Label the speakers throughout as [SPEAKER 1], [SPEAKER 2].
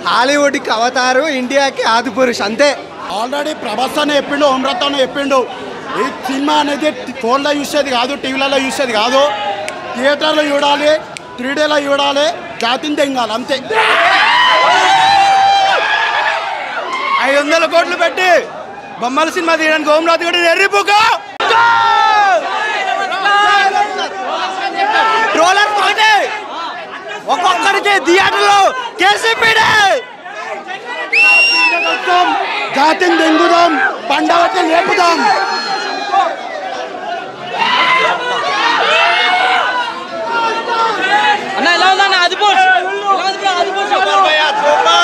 [SPEAKER 1] హాలీవుడ్కి అవతారు ఇండియాకి ఆదిపురుష్ అంతే
[SPEAKER 2] ఆల్రెడీ ప్రభాస్ అని చెప్పిండు ఓమ్రత్ అని చెప్పిండు ఈ సినిమా అనేది ఫోన్లో చూసేది కాదు టీవీలలో చూసేది కాదు థియేటర్లో చూడాలి త్రీ డేలో చూడాలి జాతిని తెంగాలి అంతే
[SPEAKER 1] ఐదు వందల కోట్లు పెట్టి బొమ్మల సినిమా తీయడానికి హోమ్రాత్ కూడా ఎర్రిపోక ట్రోలర్స్ ఒకటే ఒక్కొక్కరికి థియేటర్లో కేసీపీడే
[SPEAKER 2] జాతిని తెంగుదాం పండగకి లేపుదాం
[SPEAKER 3] అన్న ఎలా ఉందన్న అది పోస్ట్ ఎలా ఉంది bro? అది పోస్ట్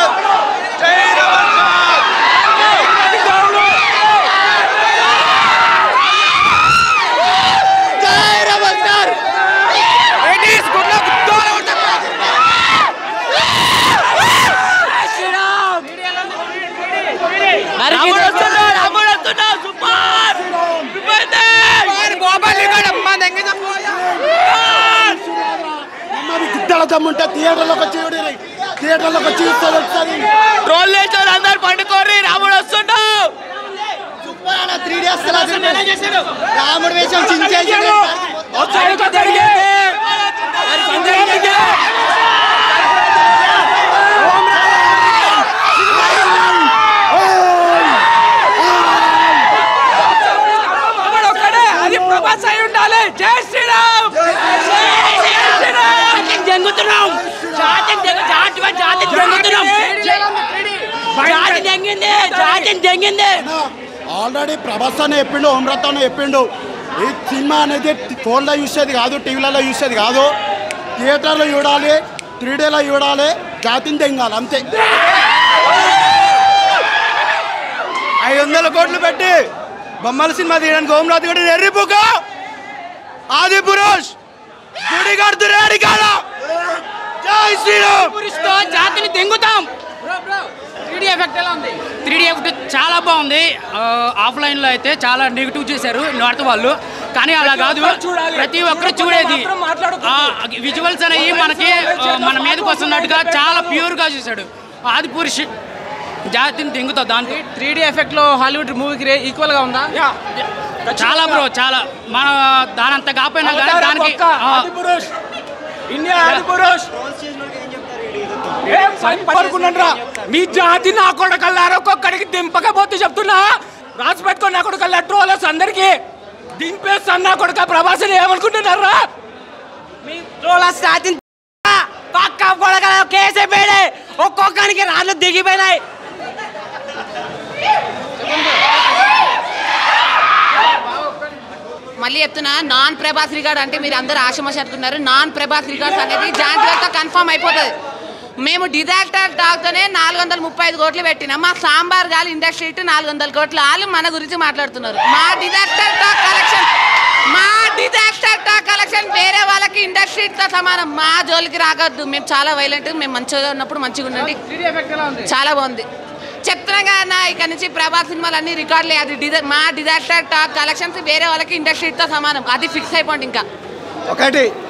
[SPEAKER 3] రాముడు వస్తున్నాడు, రాముడు వస్తున్నాడు, సూపర్! సూపర్
[SPEAKER 2] అమ్మవి గిద్దల దమ్ముంటే థియేటర్లోకి వచ్చి చూడండి థియేటర్లోకి వచ్చి చూస్తే తెలుస్తుంది
[SPEAKER 3] ట్రోల్ చేసాడు అందరు పండుకోరి రాముడు వస్తున్నాడు
[SPEAKER 1] త్రీ డేస్ రాముడు వేషం చించేసి
[SPEAKER 3] అది ప్రభాస్ అయి ఉండాలి జై శ్రీరామ్ జాతిని జంగుతున్నాం జాతిని జంగు- జాతి జాతిని జంగుతున్నాం జాతి జంగింది జాతిని జంగింది
[SPEAKER 2] ఆల్రెడీ ప్రభాస్ అని చెప్పిండు ఓమ్రత్ అని చెప్పిండు ఈ సినిమా అనేది ఫోన్లో చూసేది కాదు టీవీలలో చూసేది కాదు థియేటర్లో చూడాలి త్రీ డేలో చూడాలి జాతిని తెంగాలి అంతే
[SPEAKER 1] ఐదు వందల కోట్లు పెట్టి బొమ్మల సినిమా తీయడానికి హోమ్రాత్ కూడా ఎర్రిపోక ఆది పురుష్ గుడి కడుతున్నాడు కాడ జై శ్రీరామ్
[SPEAKER 3] పురుషుతో జాతిని దెంగుతాం త్రీ ఎఫెక్ట్ ఎలా ఉంది త్రీ ఎఫెక్ట్ చాలా బాగుంది ఆఫ్లైన్ లో అయితే చాలా నెగిటివ్ చేశారు నార్త్ వాళ్ళు కానీ అలా కాదు ప్రతి ఒక్కరు చూడేది విజువల్స్ అనేవి మనకి ఆ, మన మీదకి వస్తున్నట్టుగా చాలా ప్యూర్ గా చూశాడు ఆది పురుష్ జాతిని దెంగుతాం దాంతో
[SPEAKER 4] త్రీ డీ ఎఫెక్ట్ లో హాలీవుడ్ మూవీకి ఈక్వల్ గా ఉందా
[SPEAKER 3] చాలా బ్రో చాలా మన దానంత కాకపోయినా కానీ దానికి ఆ,
[SPEAKER 4] ఇండియా ఆది పురుష్ మీ జాతి నా కొడకల్లారా ఒక్కొక్కడికి దింపకపోతే చెప్తున్నా రాసి పెట్టుకొని నా కొడకల్లా ట్రోలర్స్ అందరికి దింపేస్తా నా కొడక ప్రభాసం ఏమనుకుంటున్నారా
[SPEAKER 3] మీ ట్రోలర్స్ జాతిని పక్క కొడగల కేసే పేడే ఒక్కొక్కరికి రాళ్ళు దిగిపోయినాయి
[SPEAKER 5] మళ్ళీ చెప్తున్నా నాన్ ప్రభాస్ రికార్డ్ అంటే మీరు అందరు ఆశమశ అనుకున్నారు నాన్ ప్రభాస్ రికార్డ్స్ అనేది జాంతితో కన్ఫర్మ్ అయిపోతుంది మేము డిజాస్టర్ టాక్తోనే నాలుగు వందల ముప్పై ఐదు కోట్లు పెట్టినాం మా సాంబార్ గాలి ఇండస్ట్రీ ఇటు నాలుగు వందల కోట్లు వాళ్ళు మన గురించి మాట్లాడుతున్నారు మా డిజాస్టర్ టాక్ కలెక్షన్ మా డిజాస్టర్ టాక్ కలెక్షన్ వేరే వాళ్ళకి ఇండస్ట్రీతో సమానం మా జోలికి రాగద్దు మేము చాలా వైలెంట్ మేము మంచిగా ఉన్నప్పుడు మంచిగా ఉండండి చాలా బాగుంది చెప్తున్నా అన్న ఇక్కడ నుంచి ప్రభాస్ సినిమాలు అన్ని రికార్డులే అది డిజా మా డిజాస్టర్ టాక్ కలెక్షన్స్ వేరే వాళ్ళకి ఇండస్ట్రీతో సమానం అది ఫిక్స్ అయిపోండి ఇంకా
[SPEAKER 1] ఒకటి